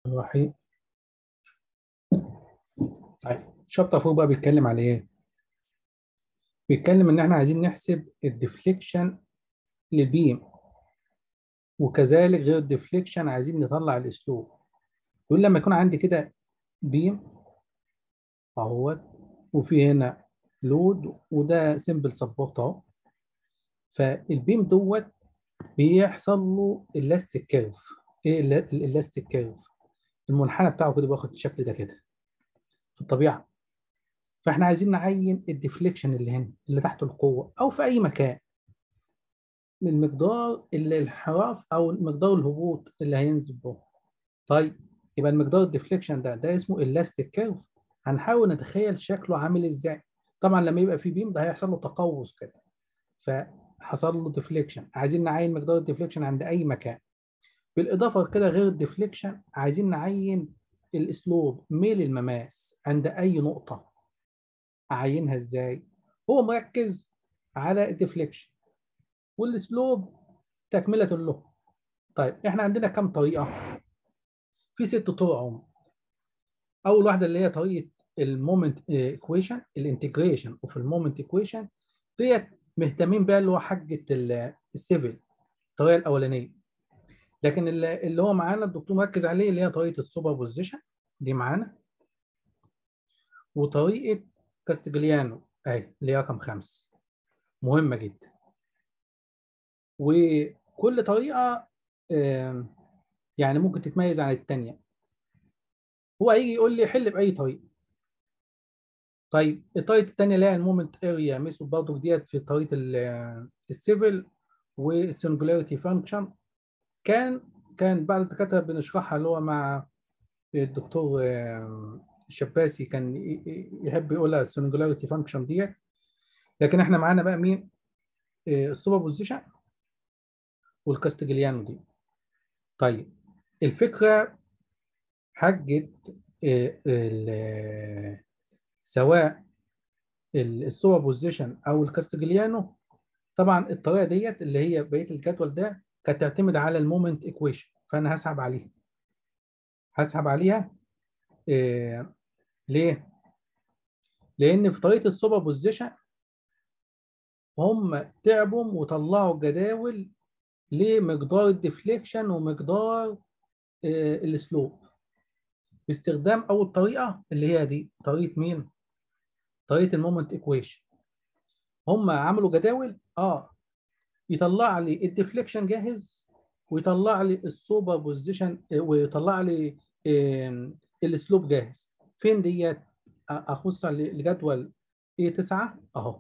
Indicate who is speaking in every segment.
Speaker 1: الرحيم طيب الشابتر فوق بقى بيتكلم على ايه؟ بيتكلم ان احنا عايزين نحسب الديفليكشن للبيم وكذلك غير الديفليكشن عايزين نطلع الاسلوب يقول لما يكون عندي كده بيم اهوت وفي هنا لود وده سمبل سبورت اهو فالبيم دوت بيحصل له الاستيك كيرف ايه الاستيك كيرف المنحنى بتاعه كده بياخد الشكل ده كده في الطبيعه فاحنا عايزين نعين الديفليكشن اللي هنا اللي تحت القوه او في اي مكان من مقدار الانحراف او مقدار الهبوط اللي هينزل به طيب يبقى المقدار الديفليكشن ده ده اسمه الاستيك كيرف هنحاول نتخيل شكله عامل ازاي طبعا لما يبقى في بيم ده هيحصل له تقوس كده فحصل له ديفليكشن عايزين نعين مقدار الديفليكشن عند اي مكان بالاضافه كده غير الديفليكشن عايزين نعين الاسلوب ميل المماس عند اي نقطه اعينها ازاي هو مركز على الديفليكشن والاسلوب تكمله له طيب احنا عندنا كم طريقه في ست طرق عمر اول واحده اللي هي طريقه المومنت ايكويشن الانتجريشن وفي المومنت ايكويشن ديت مهتمين بيها اللي هو حاجه السيفل الطريقه الاولانيه لكن اللي هو معانا الدكتور مركز عليه اللي هي طريقه السوبر بوزيشن دي معانا وطريقه كاستجليانو اهي اللي هي رقم خمسه مهمه جدا وكل طريقه يعني ممكن تتميز عن الثانيه هو هيجي يقول لي حل باي طريقه طيب الطريقه الثانيه اللي هي المومنت اريا ميثود برضه ديت في طريقه السيفل والسنجولاريتي فانكشن كان كان بعض الدكاتره بنشرحها اللي هو مع الدكتور الشباسي كان يحب يقولها السنجولاريتي فانكشن ديت لكن احنا معانا بقى مين السوبر بوزيشن والكاستجليانو دي طيب الفكره حاجه سواء السوبر بوزيشن او الكاستجليانو طبعا الطريقه ديت اللي هي بقيه الجدول ده كانت تعتمد على المومنت ايكويشن فانا هسحب عليها هسحب عليها إيه ليه؟ لان في طريقه السوبر بوزيشن هم تعبوا وطلعوا جداول لمقدار الديفليكشن ومقدار إيه السلوب باستخدام اول طريقه اللي هي دي طريقه مين؟ طريقه المومنت ايكويشن هم عملوا جداول اه يطلع لي الديفليكشن جاهز ويطلع لي السوبر بوزيشن ويطلع لي السلوب جاهز فين ديت اخص لجدول ايه 9 اهو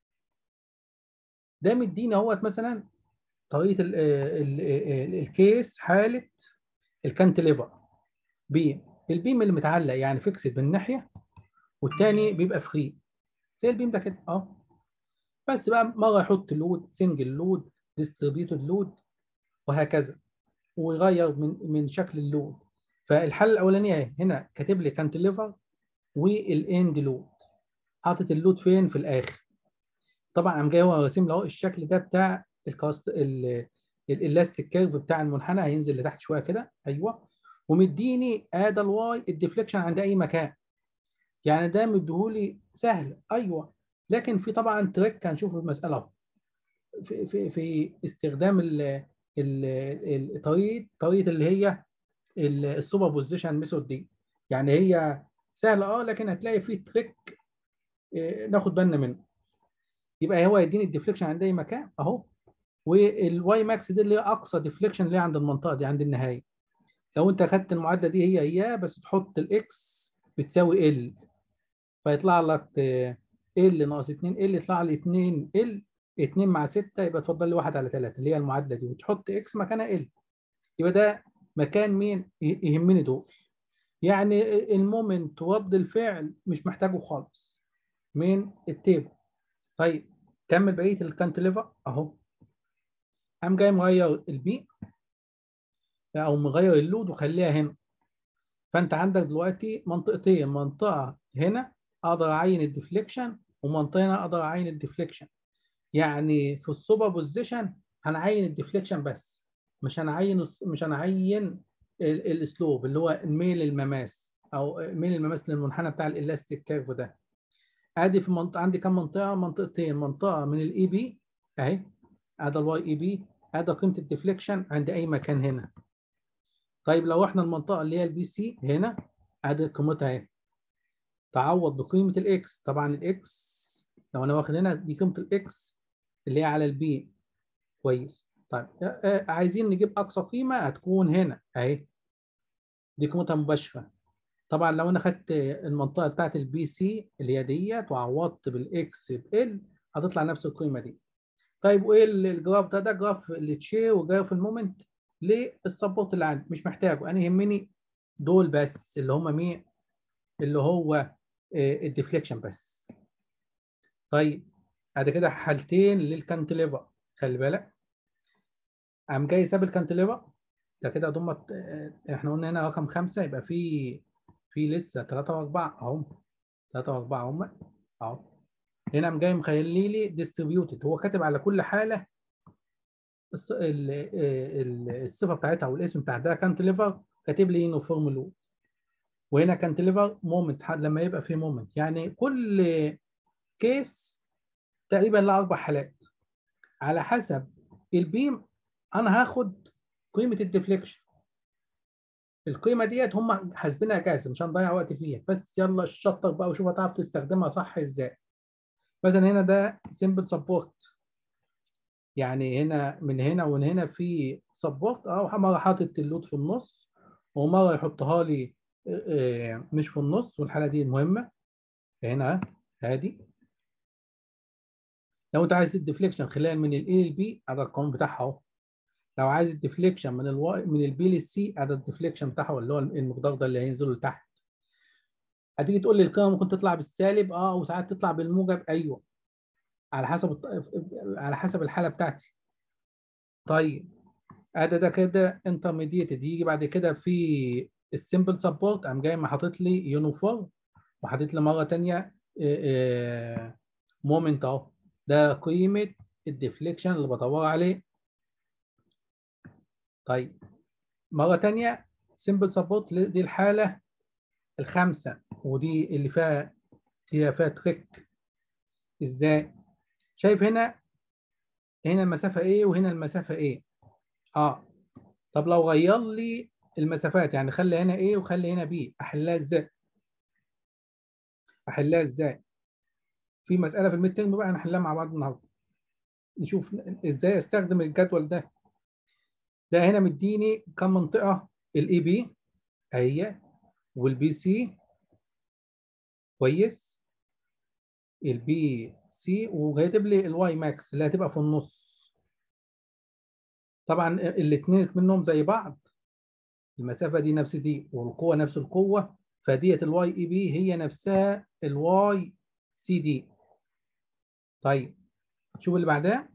Speaker 1: ده مدينا اهوت مثلا طريقه ال ال ال الكيس حاله الكانتليفر بيم البيم اللي متعلق يعني فيكسد من ناحيه والتاني بيبقى فري زي البيم ده كده اهو بس بقى مره يحط لود سنجل لود ديستريبيوتد لود وهكذا ويغير من من شكل اللود فالحاله الاولانيه هنا كاتب لي كانتليفر والاند لود حاطط اللود فين في الاخر طبعا قام جاي هو راسم له الشكل ده بتاع الكاست الالاستيك كيرف بتاع المنحنى هينزل لتحت شويه كده ايوه ومديني ادى الواي الديفليكشن عند اي مكان يعني ده مديهولي سهل ايوه لكن في طبعا تريك هنشوفه في المساله في في في استخدام ال ال طريقه طريقه اللي هي السوبر بوزيشن ميثود دي يعني هي سهله اه لكن هتلاقي فيه تريك ناخد بالنا منه يبقى هو يديني الديفليكشن عند اي مكان اهو والواي ماكس دي اللي هي اقصى ديفليكشن اللي هي عند المنطقه دي عند النهايه لو انت اخدت المعادله دي هي هي بس تحط الاكس بتساوي ال فيطلع لك ال ناقص 2 ال يطلع لي 2 ال 2 مع 6 يبقى تفضل لي 1 على 3 اللي هي المعادله دي وتحط اكس مكانها ال يبقى ده مكان مين يهمني دول يعني المومنت رد الفعل مش محتاجه خالص من التيبل طيب كمل بقيه الكانتليفر اهو قام جاي مغير البي او مغير اللود وخليها هنا فانت عندك دلوقتي منطقتين منطقه هنا اقدر اعين الديفليكشن ومنطقه هنا اقدر اعين الديفليكشن يعني في السوبر بوزيشن هنعين الديفليكشن بس مش هنعين مش هنعين الاسلوب اللي هو ميل المماس او ميل المماس للمنحنى بتاع الالاستيك كيرف ده ادي في منطقه عندي كام منطقه منطقتين منطقه من الاي بي اهي ادي الواي اي بي ادي قيمه الديفليكشن عند اي مكان هنا طيب لو احنا المنطقه اللي هي البي سي هنا ادي قيمتها اهي تعوض بقيمه الاكس طبعا الاكس لو انا واخد هنا دي قيمه الاكس اللي هي على البي كويس طيب عايزين نجيب اقصى قيمه هتكون هنا اهي دي قيمتها مباشره طبعا لو انا خدت المنطقه بتاعت البي سي اللي هي ديت وعوضت بالاكس بال هتطلع نفس القيمه دي طيب وايه الجراف ده ده جراف التشير وجراف المومنت للسبورت اللي عندي مش محتاجه انا يهمني دول بس اللي هم مين اللي هو الديفليكشن بس طيب ادي كده حالتين للكانتليفر خلي بالك قام جاي ساب الكانتليفر ده كده ضمت احنا قلنا هنا رقم خمسه يبقى في في لسه ثلاثه واربعه اهو ثلاثه واربعه هم اهو هنا قام جاي مخلي لي ديستريبيوتد هو كاتب على كل حاله الصفه بتاعتها او الاسم بتاع ده كانتليفر كاتب لي يونيفورم لود وهنا كانتليفر مومنت لما يبقى فيه مومنت يعني كل كيس تقريبا له اربع حالات على حسب البيم انا هاخد قيمه الديفليكشن القيمه ديت هم حاسبينها جاهزه مش هنضيع وقت فيها بس يلا شطر بقى وشوف هتعرف تستخدمها صح ازاي مثلا هنا ده سمبل سبورت يعني هنا من هنا ومن هنا في سبورت اه مره حاطط اللود في النص ومره يحطها لي مش في النص والحاله دي مهمه هنا هادي لو انت عايز الديفليكشن خلال من الاي للبي هذا القانون بتاعها اهو لو عايز الديفليكشن من الواي من البي للسي هذا الديفليكشن بتاعها اللي هو المقدار ده اللي هينزل لتحت هتيجي تقول لي القيمه ممكن تطلع بالسالب اه وساعات تطلع بالموجب ايوه على حسب على حسب الحاله بتاعتي طيب ادي ده كده انترميديتد يجي بعد كده في السمبل سبورت قام جاي حاطط لي يونيفورم وحاطط لي مره ثانيه مومنت اهو ده قيمه الديفليكشن اللي بدور عليه طيب مره ثانيه سمبل سبورت دي الحاله الخامسه ودي اللي فيها فيها فيها تريك ازاي شايف هنا هنا المسافه ايه وهنا المسافه ايه اه طب لو غير لي المسافات يعني خلي هنا ايه وخلي هنا بي احلها ازاي احلها ازاي في مساله في الميد ترم بقى هنحلها مع بعض النهارده نشوف ازاي استخدم الجدول ده ده هنا مديني كم منطقه الاي بي اهي والبي سي كويس البي سي وكاتب لي الواي ماكس اللي هتبقى في النص طبعا الاثنين منهم زي بعض المسافه دي نفس دي والقوه نفس القوه فديت الواي اي بي هي نفسها الواي سي دي طيب شوف اللي بعدها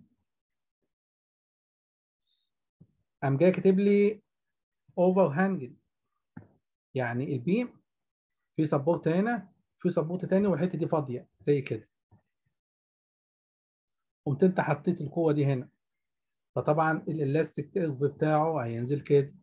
Speaker 1: قام جاي كاتب لي اوفر هانجل يعني البيم في سبورت هنا في سبورت تاني والحته دي فاضيه زي كده قمت انت حطيت القوه دي هنا فطبعا الالاستيك كيرف بتاعه هينزل كده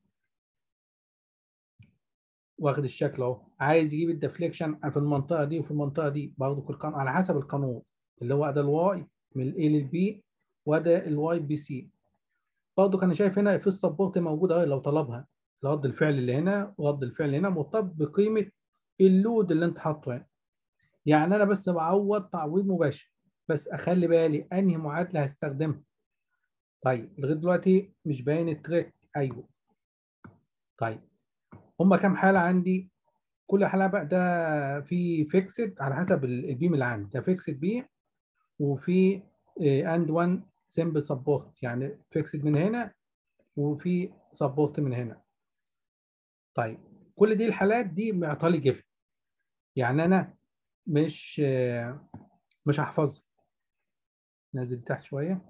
Speaker 1: واخد الشكل اهو عايز يجيب الديفليكشن في المنطقه دي وفي المنطقه دي برضه كل قانون على حسب القانون اللي هو ده الواي من الاي للبي وده الواي بي سي برضه كان شايف هنا في السبورت موجود اهي لو طلبها رد الفعل اللي هنا ورد الفعل هنا مرتبط بقيمه اللود اللي انت حاطه هنا يعني انا بس بعوض تعويض مباشر بس اخلي بالي انهي معادله هستخدمها طيب لغايه دلوقتي مش باين التريك ايوه طيب هما كام حاله عندي كل حاله بقى ده في فيكسد على حسب البيم اللي عندي ده فيكسد بي وفي اند وان سمبل سبورت يعني فيكسد من هنا وفي سبورت من هنا طيب كل دي الحالات دي معطالي جيفن يعني انا مش مش هحفظها نزل تحت شويه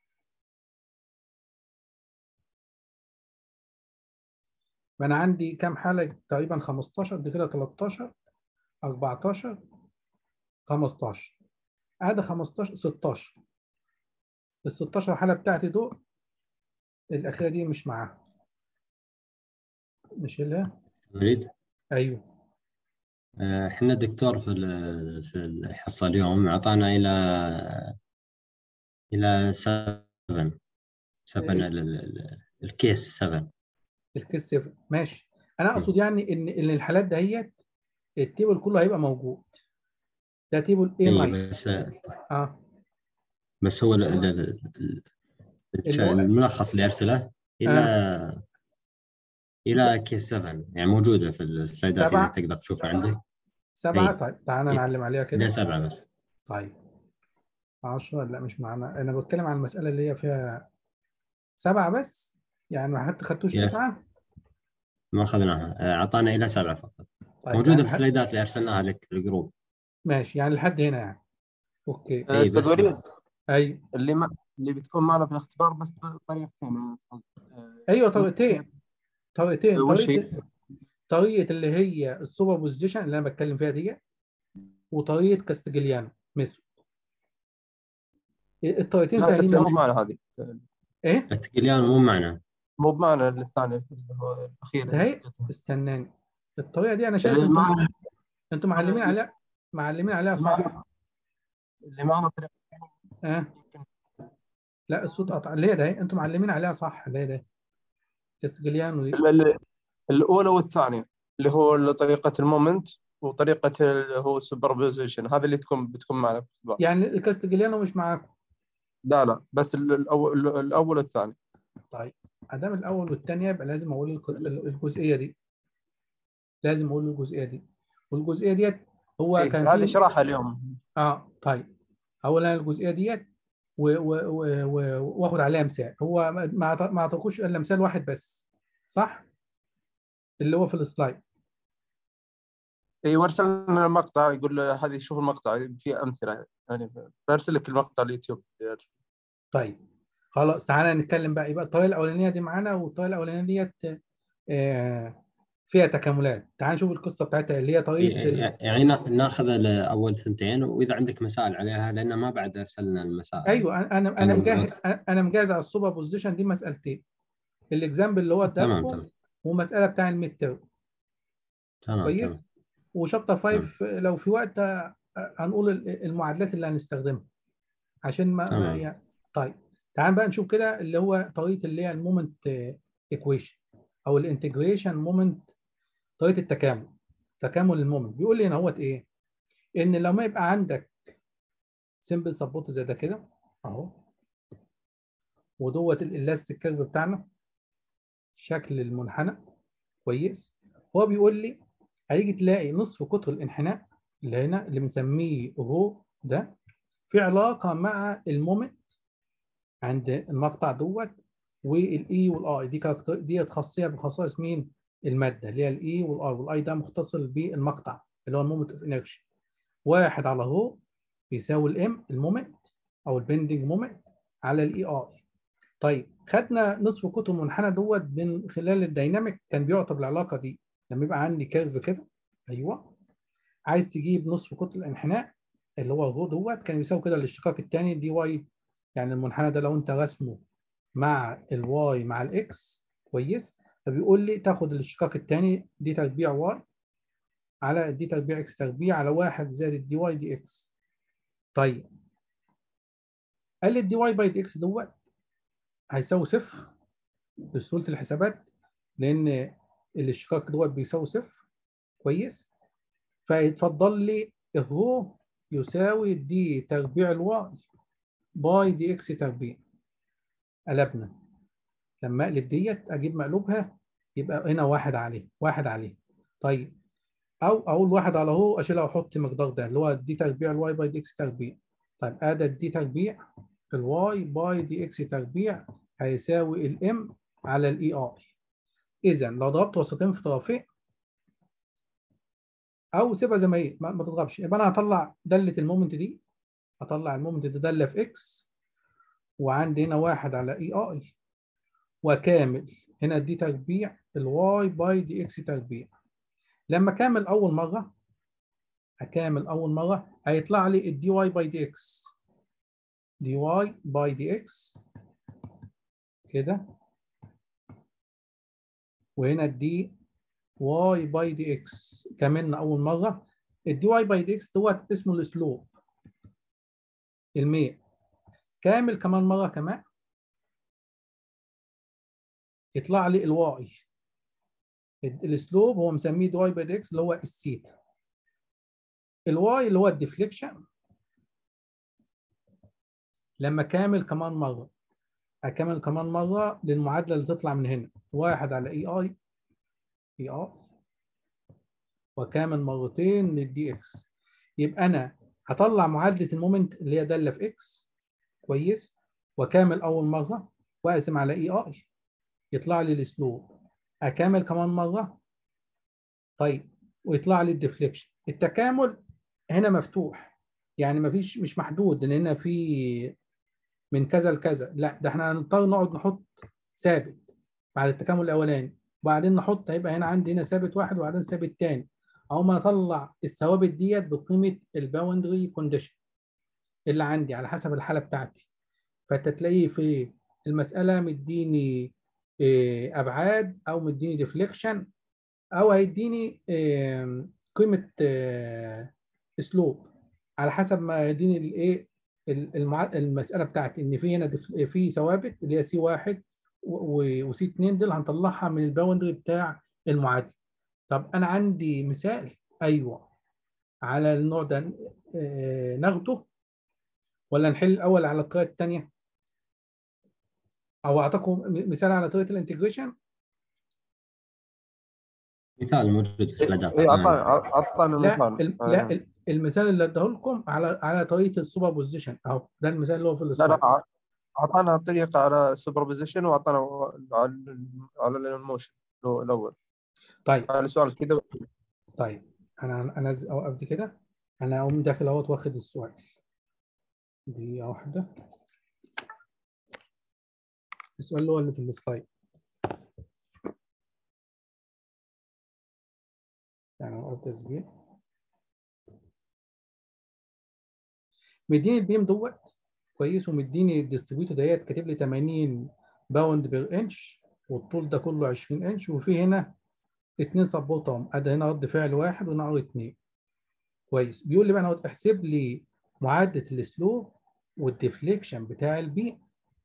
Speaker 1: فانا عندي كام حاله تقريبا 15 دي كده 13 14 15 ادي 15 16 ال 16 حاله بتاعتي دول الاخيره دي مش معاها نشيلها
Speaker 2: وليد
Speaker 1: ايوه
Speaker 2: آه، احنا دكتور في ال- في الحصة اليوم أعطانا إلى إلى 7 7
Speaker 1: إيه.
Speaker 2: ال- ال- ال- الكيس 7
Speaker 1: الكيس 7 ماشي انا اقصد يعني ان ان الحالات دهيت التيبل كله هيبقى موجود ده تيبل ايه
Speaker 2: اي
Speaker 1: ماي
Speaker 2: بس
Speaker 1: اه
Speaker 2: بس هو ال- ال- ال- ال-
Speaker 1: اللي هو-
Speaker 2: الملخص اللي أرسله إلى إلى كيس 7 يعني موجودة في السلايدات إذا
Speaker 1: سبعة.
Speaker 2: تقدر تشوفها عندك
Speaker 1: سبعة
Speaker 2: إيه.
Speaker 1: طيب تعالى
Speaker 2: إيه.
Speaker 1: نعلم عليها كده
Speaker 2: إلى 7 بس
Speaker 1: طيب 10 لا مش معانا انا بتكلم عن المسألة اللي هي فيها سبعة بس يعني ما حتى خدتوش
Speaker 2: يس.
Speaker 1: تسعة
Speaker 2: ما أخذناها آه، أعطانا إلى 7 فقط
Speaker 1: طيب
Speaker 2: موجودة
Speaker 1: يعني
Speaker 2: في السلايدات اللي أرسلناها لك في الجروب
Speaker 1: ماشي يعني لحد هنا يعني اوكي
Speaker 2: إيه،
Speaker 3: استاذ
Speaker 2: بس-
Speaker 3: وليد
Speaker 1: ايوه
Speaker 3: اللي ما اللي بتكون معنا في الاختبار بس طريقتين يا أستاذ. آه،
Speaker 1: ايوه طريقتين طريقتين
Speaker 3: وش هي؟
Speaker 1: طريقة طريقة اللي هي السوبر بوزيشن اللي انا بتكلم فيها دي وطريقة كاستجليانو ميثود الطريقتين
Speaker 3: لا
Speaker 1: سهلين
Speaker 3: بس مو
Speaker 1: موت.
Speaker 3: معنا هذه
Speaker 1: ايه
Speaker 2: استقلال مو معنا
Speaker 3: مو بمعنى الثاني اللي هو الاخير
Speaker 1: ده هي استناني الطريقة دي انا شايف
Speaker 3: اللي
Speaker 1: انتم
Speaker 3: معنا
Speaker 1: انتم معلمين عليها معلمين عليها
Speaker 3: اللي
Speaker 1: صح
Speaker 3: معنا اللي معنا طريقة
Speaker 1: اه لا الصوت قطع اللي هي ده هي. انتم معلمين عليها صح اللي هي ده كاستجليانو دي
Speaker 3: ال- ال- الاولى والثانيه اللي هو طريقه المومنت وطريقه اللي هو السوبربوزيشن هذا اللي تكون بتكون معنا في الاختبار
Speaker 1: يعني الكاستجليانو مش معاكم
Speaker 3: لا لا بس ال- الاول الاول والثاني
Speaker 1: طيب ادام الاول والثانيه يبقى لازم اقول الك- الجزئيه دي لازم اقول الجزئيه دي والجزئيه ديت هو
Speaker 3: إيه،
Speaker 1: كان
Speaker 3: هذه
Speaker 1: في
Speaker 3: شرحها اليوم
Speaker 1: اه طيب اولا الجزئيه ديت و- و- و- و- واخد عليها مثال هو ما- ما أعط- ما اعطاكوش الا مثال واحد بس صح اللي هو في السلايد
Speaker 3: اي وارسلنا مقطع يقول له هذه شوف المقطع في امثله يعني برسل لك المقطع اليوتيوب
Speaker 1: طيب خلاص تعالى نتكلم بقى يبقى الطريقه الاولانيه دي معانا والطريقه الاولانيه ديت آه، فيها تكاملات تعال نشوف القصه بتاعتها اللي هي طريقه ال-
Speaker 2: يعني نا- ناخذ اول ثنتين واذا عندك مسائل عليها لان ما بعد ارسلنا المسائل
Speaker 1: ايوه انا انا
Speaker 2: تمام.
Speaker 1: مجهز انا مجهز على السوبر بوزيشن دي مسالتين الاكزامبل اللي هو
Speaker 2: تمام
Speaker 1: اداكم
Speaker 2: تمام
Speaker 1: ومساله بتاع الميد تيرم
Speaker 2: تمام
Speaker 1: كويس
Speaker 2: تمام.
Speaker 1: وشابتر 5 لو في وقت آه، هنقول ال- المعادلات اللي هنستخدمها عشان ما, ما
Speaker 2: تمام.
Speaker 1: يعني طيب تعال بقى نشوف كده اللي هو طريقه اللي هي المومنت ايكويشن او الانتجريشن مومنت طريقه التكامل تكامل المومنت بيقول لي هنا اهوت ايه ان لما يبقى عندك سمبل سبورت زي ده كده اهو ودوت الالاستيك كيرف بتاعنا شكل المنحنى كويس هو بيقول لي هيجي تلاقي نصف قطر الانحناء اللي هنا اللي بنسميه رو ده في علاقه مع المومنت عند المقطع دوت والاي والاي دي كاركتر ديت خاصيه بخصائص مين؟ الماده اللي هي الاي والاي والاي ده متصل بالمقطع اللي هو المومنت اوف انرشيا واحد على رو بيساوي الام المومنت او البندنج مومنت على الاي اي طيب خدنا نصف قطر المنحنى دوت من خلال الديناميك كان بيعطى بالعلاقه دي لما يبقى عندي كيرف كده ايوه عايز تجيب نصف قطر الانحناء اللي هو الرو دوت كان يساوي كده الاشتقاق الثاني دي واي يعني المنحنى ده لو انت رسمه مع الواي مع الاكس كويس فبيقول لي تاخد الاشتقاق الثاني دي تربيع واي على دي تربيع اكس تربيع على واحد زائد الدي واي دي اكس طيب قال لي الدي واي باي دي اكس دوت هيساوي صفر بسهوله الحسابات لان الاشتقاق دوت بيساوي صفر كويس فيتفضل لي الرو يساوي دي تربيع الواي باي دي اكس تربيع قلبنا لما اقلب ديت اجيب مقلوبها يبقى هنا واحد عليه واحد عليه طيب او اقول واحد على هو اشيلها واحط مقدار ده اللي هو دي تربيع الواي باي دي اكس تربيع طيب ادي دي تربيع الواي باي دي اكس تربيع هيساوي الام على الاي اي اذا لو ضربت وسطين في طرفين او سيبها زي ما هي ما ما تضربش يبقى انا هطلع داله المومنت دي هطلع المومنت ده داله في اكس وعندي هنا واحد على اي اي وكامل هنا دي تربيع الواي باي دي اكس تربيع لما كامل اول مره هكامل اول مره هيطلع لي الدي واي باي دي اكس دي واي باي دي اكس كده وهنا الدي واي باي دي اكس كملنا اول مره الدي واي باي دي اكس دوت اسمه السلوب الميل كامل كمان مره كمان يطلع لي الواي السلوب هو مسميه دي واي باي دي اكس اللي هو السيتا الواي اللي هو الديفليكشن لما كامل كمان مره اكمل كمان مره للمعادله اللي تطلع من هنا واحد على اي اي اي اي وكامل مرتين للدي اكس يبقى انا هطلع معادله المومنت اللي هي داله في اكس كويس وكامل اول مره واقسم على اي اي يطلع لي السلوب اكامل كمان مره طيب ويطلع لي الديفليكشن التكامل هنا مفتوح يعني مفيش مش محدود ان هنا في من كذا لكذا لا ده احنا هنضطر نقعد نحط ثابت بعد التكامل الاولاني وبعدين نحط هيبقى هنا عندي هنا ثابت واحد وبعدين ثابت تاني او ما اطلع الثوابت ديت بقيمه الباوندري كونديشن اللي عندي على حسب الحاله بتاعتي فانت تلاقيه في المساله مديني ابعاد او مديني ديفليكشن او هيديني قيمه اسلوب على حسب ما يديني الايه المساله بتاعتي ان في هنا في ثوابت اللي هي سي واحد وسي 2 دول هنطلعها من الباوندري بتاع المعادله طب انا عندي مثال ايوه على النوع ده ناخده ولا نحل الاول على الطريقه الثانيه او اعطيكم مثال على طريقه الانتجريشن
Speaker 2: مثال موجود في السلايدات
Speaker 3: اي اعطانا اعطانا
Speaker 1: لا
Speaker 3: مثال
Speaker 1: لا المثال اللي اديه لكم على على طريقه السوبر بوزيشن اهو ده المثال اللي هو في
Speaker 3: لا
Speaker 1: السلايد
Speaker 3: لا اعطانا الطريقه على سوبر بوزيشن واعطانا على على الموشن الاول
Speaker 1: طيب
Speaker 3: على سؤال كذا
Speaker 1: طيب انا انزل اوقف دي كده انا اقوم داخل اهوت واخد السؤال دقيقه واحده السؤال اللي هو اللي في السلايد يعني اوقف تسجيل مديني البيم دوت كويس ومديني الديستريبيوتور ديت كاتب لي 80 باوند بير انش والطول ده كله 20 انش وفي هنا اتنين سبورتهم ادي هنا رد فعل واحد وهنا ار اتنين كويس بيقول لي بقى انا احسب لي معادله السلوب والديفليكشن بتاع البي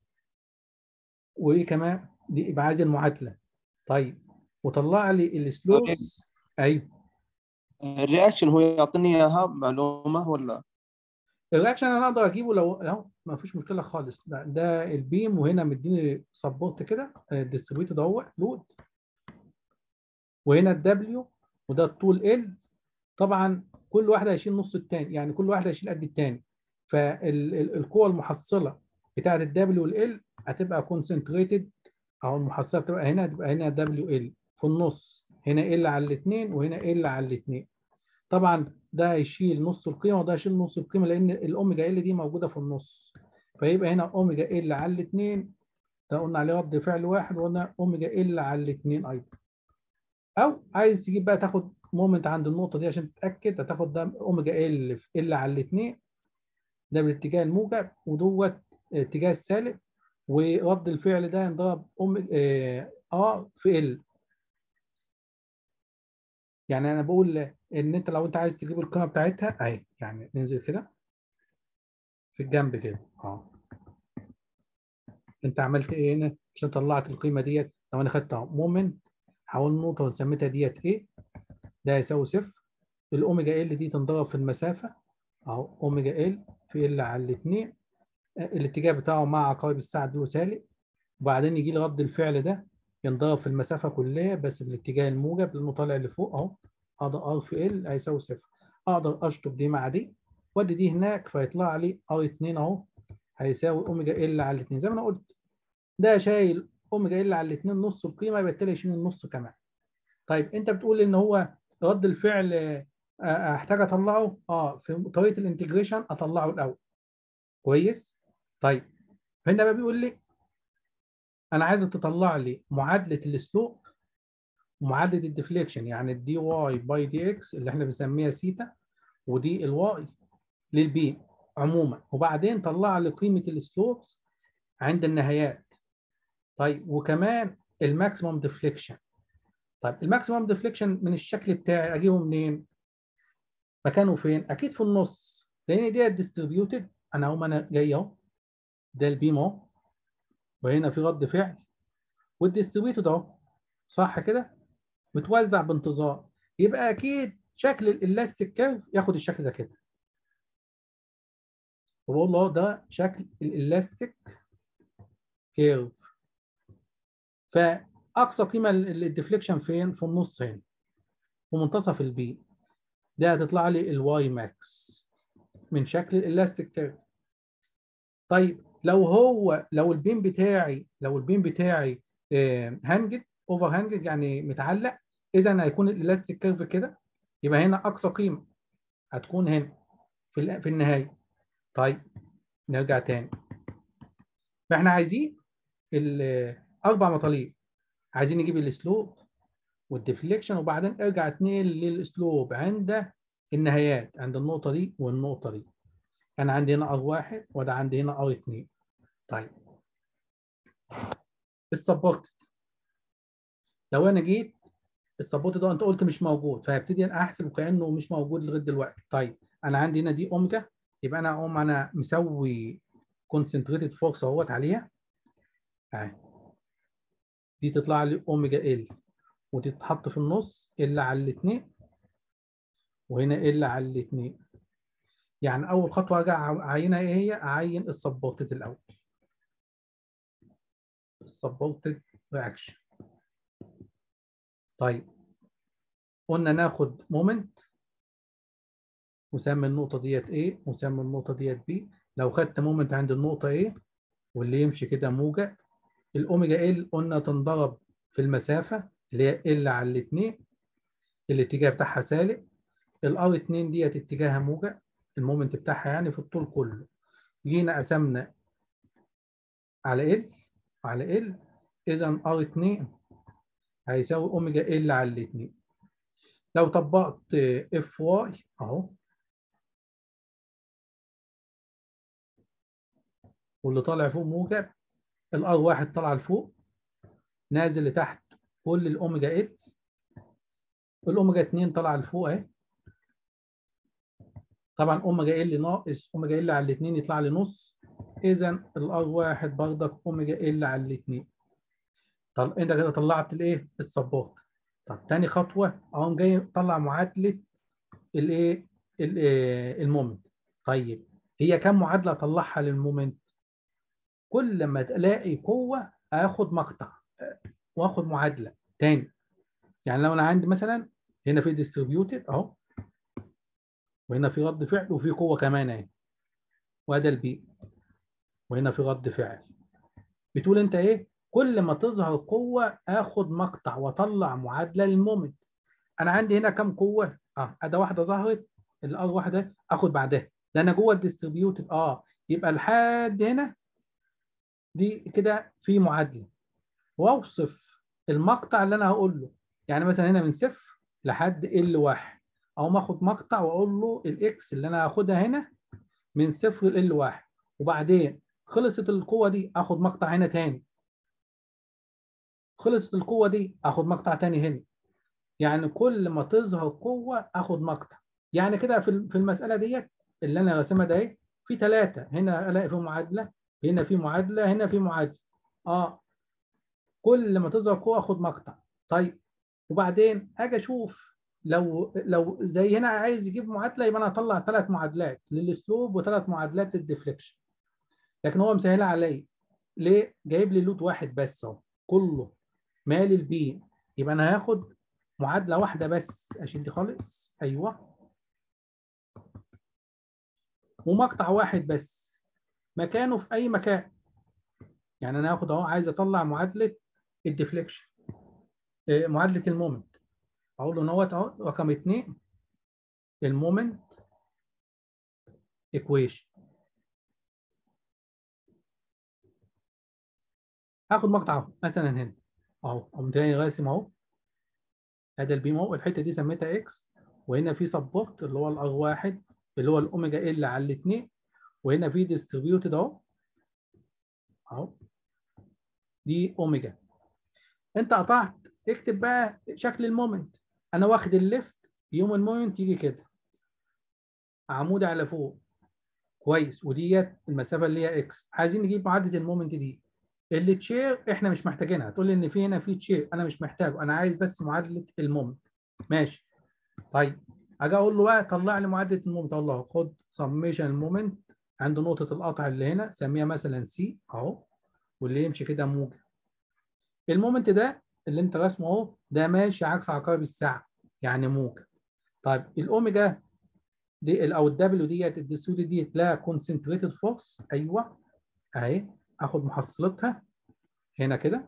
Speaker 1: وايه كمان دي يبقى عايز المعادله طيب وطلع لي السلوبس ايوه
Speaker 3: الرياكشن هو يعطيني اياها معلومه ولا
Speaker 1: الرياكشن انا اقدر اجيبه لو لو ما فيش مشكله خالص لا ده البيم وهنا مديني سبورت كده الديستريبيوتور ده هو لود وهنا الدبليو وده الطول ال طبعا كل واحد هيشيل نص الثاني يعني كل واحد هيشيل قد الثاني فالقوه المحصله بتاعه الدبليو والال هتبقى كونسنتريتد او المحصله بتبقى هنا تبقى هنا دبليو ال في النص هنا ال على الاثنين وهنا ال على الاثنين طبعا ده هيشيل نص القيمه وده هيشيل نص القيمه لان الاوميجا ال دي موجوده في النص فيبقى هنا اوميجا ال على الاثنين ده قلنا عليه رد فعل واحد وقلنا اوميجا ال على الاثنين ايضا او عايز تجيب بقى تاخد مومنت عند النقطه دي عشان تتاكد هتاخد ده اوميجا ال في ال على الاثنين ده بالاتجاه الموجب ودوت اتجاه السالب ورد الفعل ده ينضرب اوميجا اه في ال يعني انا بقول ان انت لو انت عايز تجيب القيمه بتاعتها اهي يعني ننزل كده في الجنب كده اه انت عملت ايه هنا عشان طلعت القيمه ديت لو انا خدت مومنت حول نقطه وسميتها ديت ايه ده يساوي صفر الاوميجا ال دي تنضرب في المسافه اهو اوميجا ال في ال على الاثنين الاتجاه بتاعه مع عقارب الساعه دول سالب وبعدين يجي لي رد الفعل ده ينضرب في المسافه كلها بس بالاتجاه الموجب لانه طالع لفوق اهو اقدر ار في ال هيساوي صفر اقدر اشطب دي مع دي وادي دي هناك فيطلع لي ار 2 اهو هيساوي اوميجا ال على الاثنين زي ما انا قلت ده شايل اوميجا ال على الاثنين نص القيمه يبقى بالتالي يشيل النص كمان طيب انت بتقول ان هو رد الفعل احتاج اطلعه اه في طريقه الانتجريشن اطلعه الاول كويس طيب هنا بقى بيقول لي انا عايزك تطلع لي معادله السلوب ومعادله الديفليكشن يعني الدي واي باي دي اكس اللي احنا بنسميها سيتا ودي الواي للبي عموما وبعدين طلع لي قيمه السلوبس عند النهايات طيب وكمان الماكسيمم ديفليكشن طيب الماكسيمم ديفليكشن من الشكل بتاعي اجيبه منين؟ مكانه فين؟ اكيد في النص لان دي ديستريبيوتد انا اهو انا جاي اهو ده البيم اهو وهنا في رد فعل والديستريبيوتد اهو صح كده؟ متوزع بانتظام يبقى اكيد شكل الالاستيك كيرف ياخد الشكل ده كده وبقول له ده شكل الالاستيك كيرف فاقصى قيمه للديفليكشن فين؟ في النص هنا في منتصف البي ده هتطلع لي الواي ماكس من شكل الالاستيك كيرف طيب لو هو لو البيم بتاعي لو البيم بتاعي هانجد اوفر هانجد يعني متعلق اذا هيكون الالاستيك كيرف كده يبقى هنا اقصى قيمه هتكون هنا في في النهايه طيب نرجع تاني فاحنا عايزين الاربع مطالب عايزين نجيب السلوب والديفليكشن وبعدين ارجع اتنين للاسلوب عند النهايات عند النقطه دي والنقطه دي انا عندي هنا ار واحد وده عندي هنا ار اتنين طيب السبورتد لو انا جيت السبورت ده انت قلت مش موجود فهبتدي انا احسب كانه مش موجود لغايه دلوقتي طيب انا عندي هنا دي اوميجا يبقى انا اقوم انا مسوي كونسنتريتد فورس اهوت عليها اهي دي تطلع لي اوميجا ال ودي تتحط في النص ال على الاثنين وهنا ال على الاثنين يعني اول خطوه ارجع اعينها ايه هي اعين السبورتد الاول السبورتد رياكشن طيب قلنا ناخد مومنت وسمي النقطه ديت ايه وسمي النقطه ديت بي لو خدت مومنت عند النقطه ايه واللي يمشي كده موجب الاوميجا ال قلنا تنضرب في المسافه اللي هي ال على الاثنين الاتجاه بتاعها سالب الار 2 ديت اتجاهها موجب المومنت بتاعها يعني في الطول كله جينا قسمنا على ال على ال اذا ار 2 هيساوي اوميجا ال على الاثنين لو طبقت اف واي اهو واللي طالع فوق موجب الار واحد طالع لفوق نازل لتحت كل الاوميجا ال الاوميجا 2 طالعه لفوق اهي طبعا اوميجا ال ناقص اوميجا ال على الاثنين يطلع لي نص اذا الار واحد برضك اوميجا ال على الاثنين طب انت كده طلعت الايه السبورت طب تاني خطوه اقوم جاي طلع معادله الايه المومنت طيب هي كم معادله اطلعها للمومنت كل ما تلاقي قوه اخد مقطع واخد معادله تاني يعني لو انا عندي مثلا هنا في ديستريبيوتد اهو وهنا في رد فعل وفي قوه كمان اهي وده البي وهنا في رد فعل بتقول انت ايه كل ما تظهر قوه اخد مقطع واطلع معادله للمومنت انا عندي هنا كام قوه اه اداه واحده ظهرت الار واحده اخد بعدها ده انا جوه الديستريبيوتد اه يبقى لحد هنا دي كده في معادله واوصف المقطع اللي انا هقول له يعني مثلا هنا من صفر لحد ال واحد اقوم اخد مقطع واقول له الاكس اللي انا هاخدها هنا من صفر ل واحد وبعدين خلصت القوه دي اخد مقطع هنا تاني خلصت القوه دي اخد مقطع تاني هنا يعني كل ما تظهر قوه اخد مقطع يعني كده في في المساله ديت اللي انا راسمها ده اهي في ثلاثه هنا الاقي في معادله هنا في معادله هنا في معادله اه كل ما تظهر قوه اخد مقطع طيب وبعدين اجي اشوف لو لو زي هنا عايز يجيب معادله يبقى انا هطلع ثلاث معادلات للاسلوب وثلاث معادلات للديفليكشن لكن هو مسهلها عليا ليه؟ جايب لي لود واحد بس اهو كله مال البي يبقى انا هاخد معادله واحده بس اشيل دي خالص ايوه ومقطع واحد بس مكانه في اي مكان يعني انا هاخد اهو عايز اطلع معادله الديفليكشن معادله المومنت اقول له نوت اهو رقم اثنين المومنت ايكويشن هاخد مقطع اهو مثلا هنا اهو اقوم تاني راسم اهو ادي البيم اهو الحته دي سميتها اكس وهنا في سبورت اللي هو الار واحد اللي هو الاوميجا ال على الاثنين وهنا في ديستريبيوتد اهو اهو دي اوميجا انت قطعت اكتب بقى شكل المومنت انا واخد الليفت يوم المومنت يجي كده عمود على فوق كويس وديت المسافه اللي هي اكس عايزين نجيب معادله المومنت دي اللي تشير احنا مش محتاجينها تقول لي ان في هنا في تشير انا مش محتاجه انا عايز بس معادله المومنت ماشي طيب اجي اقول له بقى طلع لي معادله المومنت اقول له خد سميشن المومنت عند نقطه القطع اللي هنا سميها مثلا سي اهو واللي يمشي كده موجب المومنت ده اللي انت راسمه اهو ده ماشي عكس عقارب الساعه يعني موجب طيب الاوميجا دي او الدبليو ديت الديسود ديت لا كونسنتريتد فورس ايوه اهي اخد محصلتها هنا كده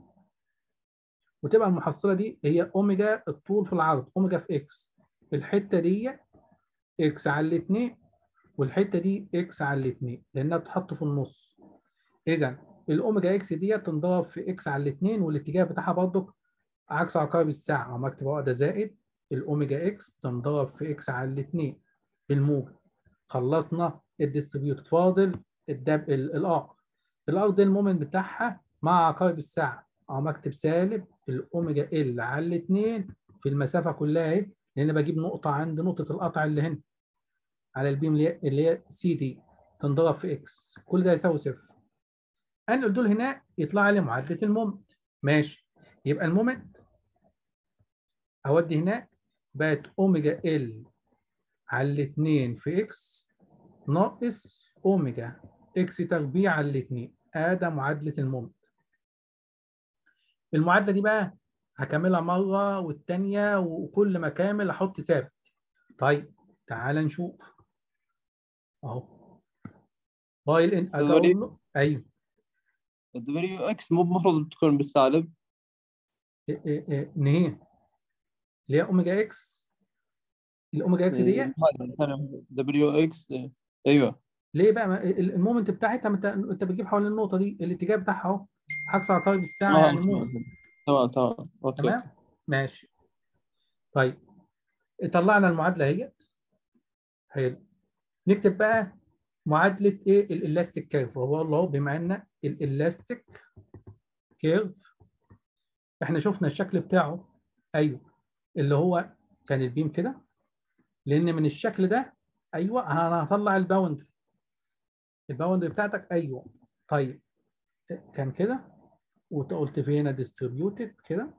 Speaker 1: وتبقى المحصله دي هي اوميجا الطول في العرض اوميجا في اكس الحته دي اكس على الاثنين والحته دي اكس على الاثنين لانها بتتحط في النص اذا الاوميجا اكس دي تنضرب في اكس على الاثنين والاتجاه بتاعها برضك عكس عقارب الساعه او اكتب ده زائد الاوميجا اكس تنضرب في اكس على الاثنين الموجب خلصنا الديستريبيوت فاضل الدب الار الار ده المومنت بتاعها مع عقارب الساعه او اكتب سالب الاوميجا ال على الاثنين في المسافه كلها اهي لان بجيب نقطه عند نقطه القطع اللي هنا على البيم اللي هي سي دي تنضرب في اكس كل ده يساوي صفر انقل دول هنا يطلع لي معادله المومنت ماشي يبقى المومنت اودي هناك بقت اوميجا ال على الاثنين في اكس ناقص اوميجا اكس تربيع على الاثنين ادي معادله المومنت المعادله دي بقى هكملها مره والثانيه وكل ما كامل احط ثابت طيب تعال نشوف اهو بايل ان اقول ايوه
Speaker 3: الدبليو اكس مو المفروض تكون بالسالب
Speaker 1: إيه إيه إيه نهي اللي هي اوميجا اكس الاوميجا اكس دي
Speaker 3: دبليو اكس ايوه
Speaker 1: ليه بقى المومنت بتاعتها انت انت بتجيب حوالين النقطه دي الاتجاه بتاعها اهو عكس عقارب الساعه يعني مومنت
Speaker 3: تمام تمام اوكي
Speaker 1: تمام ماشي طيب طلعنا المعادله اهيت حلو نكتب بقى معادله ايه الالاستيك كيرف وهو الله بما ان الالاستيك كيرف احنا شفنا الشكل بتاعه ايوه اللي هو كان البيم كده لان من الشكل ده ايوه انا هطلع الباوندري الباوندري بتاعتك ايوه طيب كان كده وقلت في هنا ديستريبيوتد كده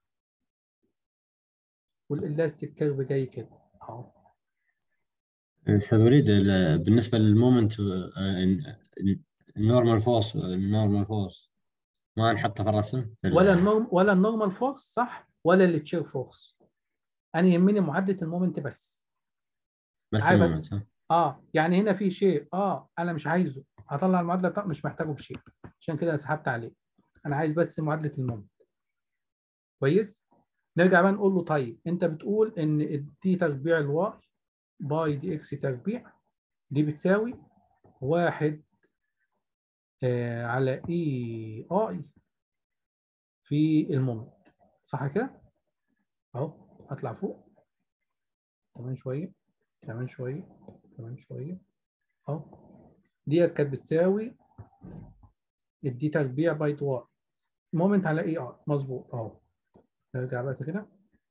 Speaker 1: والالاستيك كيرف جاي كده اهو
Speaker 2: استاذ وليد بالنسبه للمومنت النورمال فورس النورمال فورس ما نحطه في الرسم
Speaker 1: ولا النورم ولا النورمال فورس صح ولا التشير فورس انا يهمني معادله المومنت بس
Speaker 2: بس
Speaker 1: عارف-
Speaker 2: المومنت ها؟
Speaker 1: اه يعني هنا في شيء اه انا مش عايزه هطلع المعادله بتاعته مش محتاجه بشيء عشان كده سحبت عليه انا عايز بس معادله المومنت كويس نرجع بقى نقول له طيب انت بتقول ان دي تربيع الواي باي دي اكس تربيع دي بتساوي واحد آه على اي اي في المومنت صح كده؟ اهو اطلع فوق كمان شويه كمان شويه كمان شويه اهو ديت كانت بتساوي الدي تربيع باي واي مومنت على اي ار مظبوط اهو نرجع بقى كده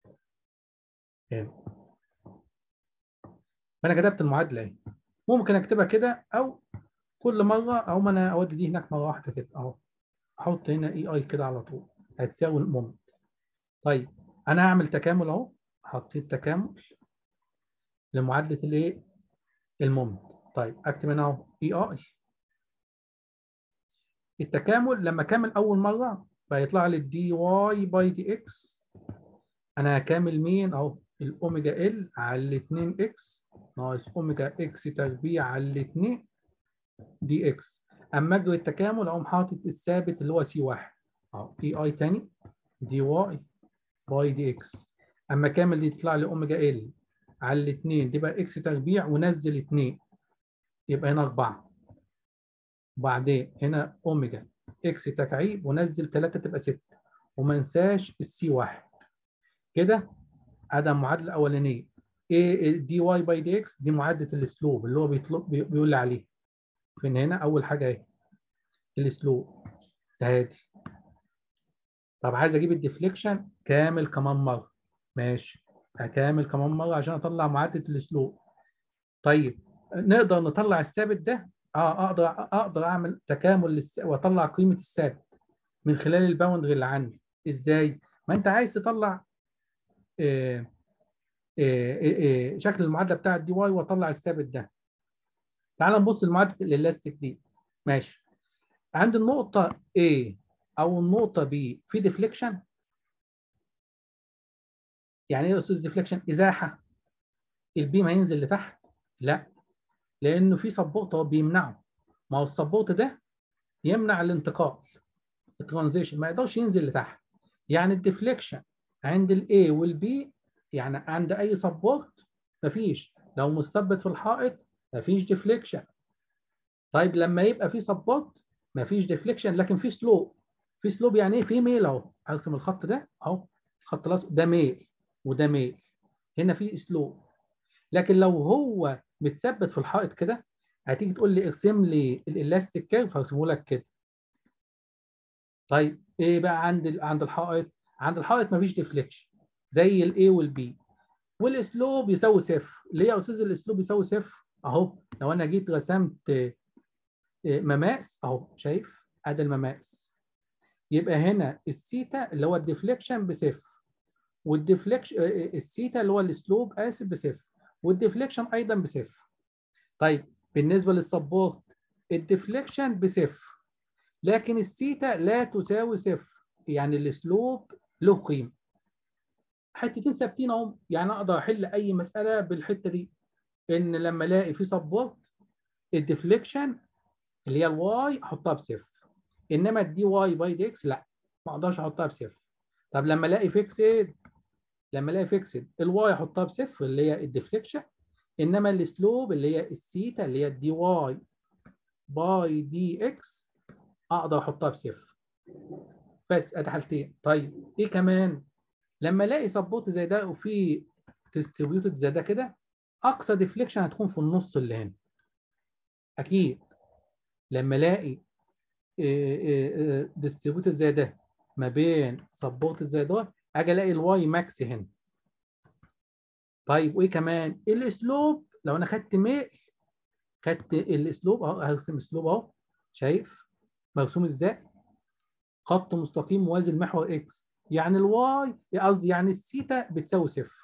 Speaker 1: حلو فانا كتبت المعادله اهي ممكن اكتبها كده او كل مره او ما انا اودي دي هناك مره واحده كده اهو احط هنا اي اي كده على طول هتساوي المومنت طيب انا هعمل تكامل اهو حطيت تكامل لمعادله الايه المومنت طيب اكتب هنا اهو اي اي التكامل لما كامل اول مره فيطلع لي الدي واي باي دي اكس انا هكامل مين اهو الاوميجا ال على 2 اكس ناقص اوميجا اكس تربيع على 2 دي اكس اما اجري التكامل اقوم حاطط الثابت اللي هو سي واحد اهو اي اي تاني دي واي باي دي اكس اما كامل دي تطلع لي اوميجا ال على الاثنين دي بقى اكس تربيع ونزل 2 يبقى هنا 4 وبعدين هنا اوميجا اكس تكعيب ونزل 3 تبقى 6 وما انساش السي واحد كده ادي المعادله الاولانيه ايه دي واي باي دي اكس دي معادله الاسلوب اللي هو بيطلب بي- بيقول لي عليه فين هنا اول حاجه اهي الاسلوب ده هادي طب عايز اجيب الديفليكشن كامل كمان مره ماشي هكامل كمان مره عشان اطلع معادله السلوب طيب نقدر نطلع الثابت ده اه اقدر اقدر اعمل تكامل للس... واطلع قيمه الثابت من خلال الباوندري اللي عندي ازاي ما انت عايز تطلع آه آه آه شكل المعادله بتاعت دي واي واطلع الثابت ده تعال نبص لمعادله الالاستيك دي ماشي عند النقطه A او النقطه B في ديفليكشن يعني ايه يا استاذ ديفليكشن ازاحه البيم هينزل لتحت لا لانه في سبورت هو بيمنعه ما هو السبورت ده يمنع الانتقال الترانزيشن ما يقدرش ينزل لتحت يعني الديفليكشن عند الاي والبي يعني عند اي سبورت مفيش لو مثبت في الحائط مفيش ديفليكشن طيب لما يبقى في سبورت مفيش ديفليكشن لكن في سلوب في سلوب يعني ايه في ميل اهو ارسم الخط ده اهو الخط الاصفر ده ميل وده ميل هنا في سلوب لكن لو هو متثبت في الحائط كده هتيجي تقول لي ارسم لي الالاستيك كيرف هرسمه لك كده طيب ايه بقى عند عند الحائط عند الحائط مفيش ديفليكشن زي الاي والبي والاسلوب يساوي صفر ليه يا استاذ الاسلوب يساوي صفر اهو لو انا جيت رسمت مماس اهو شايف ادي المماس يبقى هنا الثيتا اللي هو الديفليكشن بصفر والديفليكشن الثيتا اللي هو الاسلوب اسف بصفر والديفليكشن ايضا بصفر طيب بالنسبه للسبورت الديفليكشن بصفر لكن الثيتا لا تساوي صفر يعني الاسلوب له قيمه حتتين ثابتين اهو يعني اقدر احل اي مساله بالحته دي ان لما الاقي في سبورت الديفليكشن اللي هي الواي احطها بصفر انما الدي واي باي دي اكس لا ما اقدرش احطها بصفر طب لما الاقي فيكسد لما الاقي فيكسد الواي احطها بصفر اللي هي الديفليكشن انما السلوب اللي هي الثيتا اللي هي الدي واي باي دي اكس اقدر احطها بصفر بس ادي حالتين طيب ايه كمان لما الاقي سبورت زي ده وفي ديستريبيوتد زي ده كده اقصى ديفليكشن هتكون في النص اللي هنا اكيد لما الاقي ديستريبيوتد زي ده ما بين سبورتد زي ده اجي الاقي الواي ماكس هنا طيب وايه كمان الاسلوب لو انا خدت ميل خدت الاسلوب اهو هرسم اسلوب اهو شايف مرسوم ازاي خط مستقيم موازي لمحور اكس يعني الواي قصدي يعني الثيتا بتساوي صفر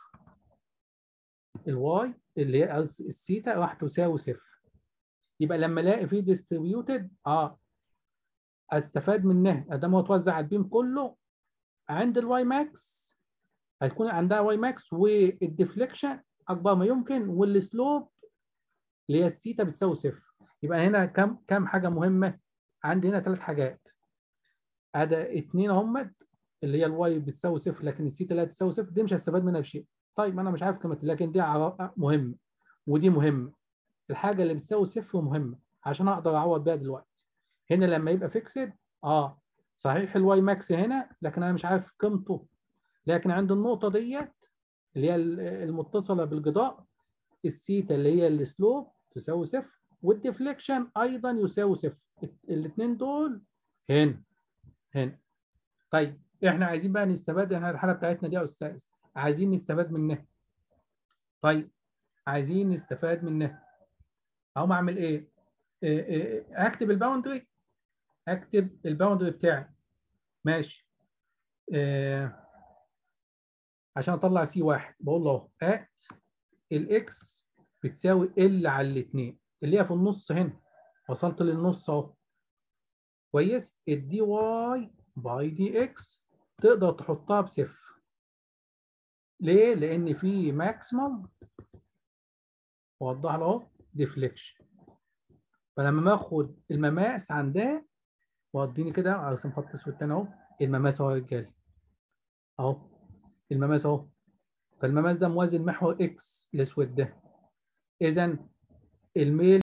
Speaker 1: الواي اللي هي قصدي الثيتا راح تساوي صفر يبقى لما الاقي فيه ديستريبيوتد اه استفاد منها ادام هو اتوزع على البيم كله عند الواي ماكس هتكون عندها واي ماكس والديفليكشن اكبر ما يمكن والسلوب اللي هي الثيتا بتساوي صفر يبقى هنا كم كم حاجه مهمه عندي هنا ثلاث حاجات ادي اثنين اهمت اللي هي الواي بتساوي صفر لكن الثيتا لا تساوي صفر دي مش هستفاد منها بشيء طيب انا مش عارف قيمتها لكن دي مهمه ودي مهمه الحاجه اللي بتساوي صفر مهمه عشان اقدر اعوض بيها دلوقتي هنا لما يبقى فيكسد اه صحيح الواي ماكس هنا لكن انا مش عارف قيمته لكن عند النقطه ديت اللي هي المتصله بالجدار الثيتا اللي هي السلوب تساوي صفر والديفليكشن ايضا يساوي صفر الاثنين دول هنا هنا طيب احنا عايزين بقى نستفاد احنا الحاله بتاعتنا دي يا استاذ عايزين نستفاد منها طيب عايزين نستفاد منها اقوم اعمل ايه؟ إيه إيه اكتب الباوندري اكتب الباوندري بتاعي ماشي إيه عشان اطلع سي واحد بقول له ات الاكس بتساوي ال على الاثنين اللي هي في النص هنا وصلت للنص اهو كويس الدي واي باي دي اكس تقدر تحطها بصفر ليه؟ لان في ماكسيمم وضح له اهو ديفليكشن فلما باخد المماس عندها واديني كده ارسم خط اسود تاني اهو المماس اهو يا رجاله اهو المماس اهو فالمماس ده موازي لمحور اكس الاسود ده اذا الميل